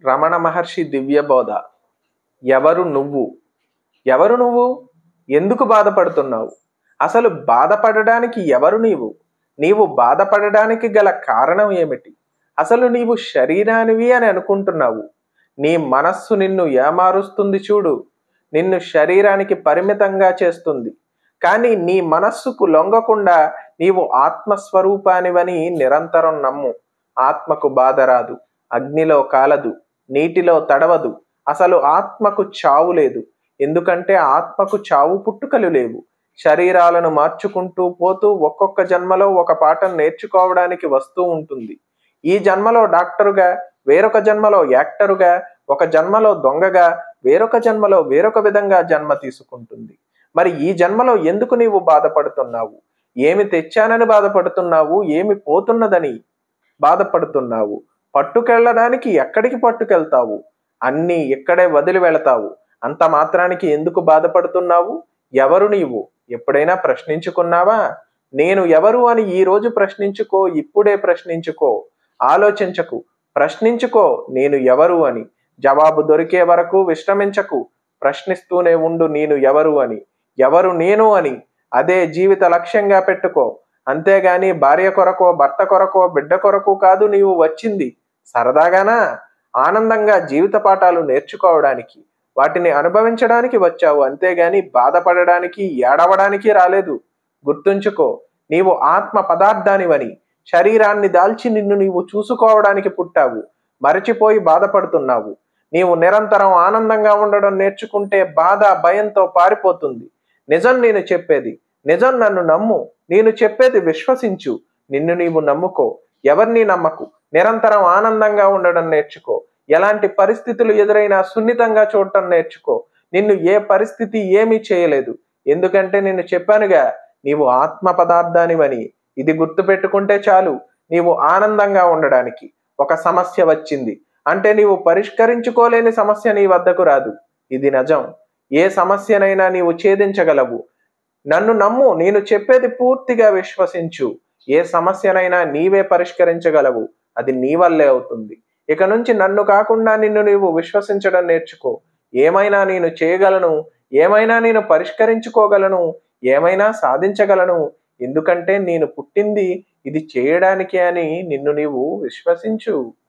రమణ మహర్షి దివ్యబోధ ఎవరు నువ్వు ఎవరు నువ్వు ఎందుకు బాధపడుతున్నావు అసలు బాధపడడానికి ఎవరు నీవు నీవు బాధపడడానికి గల కారణం ఏమిటి అసలు నీవు శరీరానివి అని అనుకుంటున్నావు నీ మనస్సు నిన్ను ఏమారుస్తుంది చూడు నిన్ను శరీరానికి పరిమితంగా చేస్తుంది కానీ నీ మనస్సుకు లొంగకుండా నీవు ఆత్మస్వరూపానివని నిరంతరం నమ్ము ఆత్మకు బాధ రాదు అగ్నిలో కాలదు నీటిలో తడవదు అసలు ఆత్మకు చావు లేదు ఎందుకంటే ఆత్మకు చావు పుట్టుకలు లేవు శరీరాలను మార్చుకుంటూ పోతూ ఒక్కొక్క జన్మలో ఒక పాఠం నేర్చుకోవడానికి వస్తూ ఉంటుంది ఈ జన్మలో డాక్టరుగా వేరొక జన్మలో యాక్టరుగా ఒక జన్మలో దొంగగా వేరొక జన్మలో వేరొక విధంగా జన్మ తీసుకుంటుంది మరి ఈ జన్మలో ఎందుకు నీవు బాధపడుతున్నావు ఏమి తెచ్చానని బాధపడుతున్నావు ఏమి పోతున్నదని బాధపడుతున్నావు పట్టుకెళ్ళడానికి ఎక్కడికి పట్టుకెళ్తావు అన్నీ ఇక్కడే వదిలి వెళతావు అంత మాత్రానికి ఎందుకు బాధపడుతున్నావు ఎవరు నీవు ఎప్పుడైనా ప్రశ్నించుకున్నావా నేను ఎవరు అని ఈ రోజు ప్రశ్నించుకో ఇప్పుడే ప్రశ్నించుకో ఆలోచించకు ప్రశ్నించుకో నేను ఎవరు అని జవాబు దొరికే వరకు విశ్రమించకు ప్రశ్నిస్తూనే ఉండు నేను ఎవరు అని ఎవరు నేను అని అదే జీవిత లక్ష్యంగా పెట్టుకో అంతేగాని భార్య కొరకో భర్త కొరకో బిడ్డ కొరకు కాదు నీవు వచ్చింది సరదాగానా ఆనందంగా జీవిత పాఠాలు నేర్చుకోవడానికి వాటిని అనుభవించడానికి వచ్చావు అంతేగాని బాధపడడానికి ఏడవడానికి రాలేదు గుర్తుంచుకో నీవు ఆత్మ పదార్థానివని శరీరాన్ని దాల్చి నిన్ను నీవు చూసుకోవడానికి పుట్టావు మరచిపోయి బాధపడుతున్నావు నీవు నిరంతరం ఆనందంగా ఉండడం నేర్చుకుంటే బాధ భయంతో పారిపోతుంది నిజం నేను చెప్పేది నిజం నన్ను నమ్ము నేను చెప్పేది విశ్వసించు నిన్ను నీవు నమ్ముకో ఎవరిని నమ్మకు నిరంతరం ఆనందంగా ఉండడం నేర్చుకో ఎలాంటి పరిస్థితులు ఎదురైనా సున్నితంగా చూడటం నేర్చుకో నిన్ను ఏ పరిస్థితి ఏమీ చేయలేదు ఎందుకంటే నేను చెప్పానుగా నీవు ఆత్మ పదార్థానివని ఇది గుర్తుపెట్టుకుంటే చాలు నీవు ఆనందంగా ఉండడానికి ఒక సమస్య వచ్చింది అంటే నీవు పరిష్కరించుకోలేని సమస్య నీ వద్దకు రాదు ఇది నిజం ఏ సమస్యనైనా నీవు ఛేదించగలవు నన్ను నమ్ము నేను చెప్పేది పూర్తిగా విశ్వసించు ఏ సమస్యనైనా నీవే పరిష్కరించగలవు అది నీ వల్లే అవుతుంది ఇక నుంచి నన్ను కాకుండా నిన్ను నీవు విశ్వసించడం నేర్చుకో ఏమైనా నేను చేయగలను ఏమైనా నేను పరిష్కరించుకోగలను ఏమైనా సాధించగలను ఎందుకంటే నేను పుట్టింది ఇది చేయడానికి అని నిన్ను నీవు విశ్వసించు